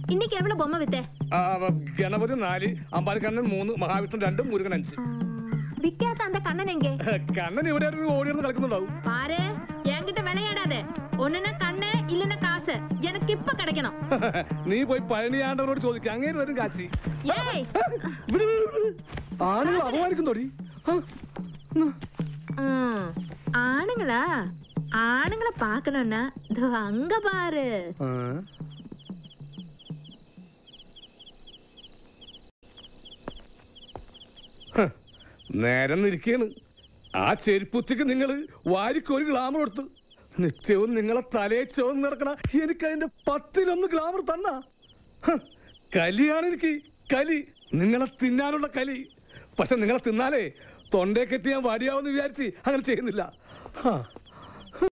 இன்னைக்கு எவ்வளவு பொம்மை வித்த ആ, ഗണപതി നാല് അമ്പാലിക്കണ്ണൻ മൂന്ന് മഹാവിഷ്ണു രണ്ട് മുരുകൻ അഞ്ച് விக்காத அந்த கண்ணன் எங்கே കണ്ണൻ ഇവിടെ ഓടിയിരുന്ന് കളിക്കുന്നുണ്ടാവും பாரு என்கிட்ட விளையாடாத ஒண்ணுனா கண்ணு இல்லன்னா காசு எனக்கு இப்ப கிடைக்கணும் നീ പോയി പഴനിയാണ്ടവരോട് ചോദിക്കുക അങ്ങേര് വരും കാശി ஏய் ഇവിടെ, ഇവിടെ, ഇവിടെ. ആണുങ്ങൾ അപമാനിക്കുന്നോടി ആ, ഉം. ம், ஆணுங்களா ஆணுங்களை பார்க்கணும்னா இதோ அங்க பாரு ആ. ഹ, നേരം നിൽക്കാണ് ആ ചെരുപ്പുത്തിക്ക് നിങ്ങൾ വാരിക്കൊരു ഗ്ലാമർ കൊടുത്ത് നിത്യവും നിങ്ങളെ തലയെ ചോന്ന് നടക്കണ എനിക്ക് അതിന്റെ പത്തിലൊന്ന് ഗ്ലാമർ തന്ന കലിയാണ് എനിക്ക് കലി നിങ്ങളെ തിന്നാനുള്ള കലി പക്ഷെ നിങ്ങളെ തിന്നാലേ തൊണ്ടയെ കെട്ടി ഞാൻ വടിയാവെന്ന് വിചാരിച്ച് അങ്ങനെ ചെയ്യുന്നില്ല ഹാ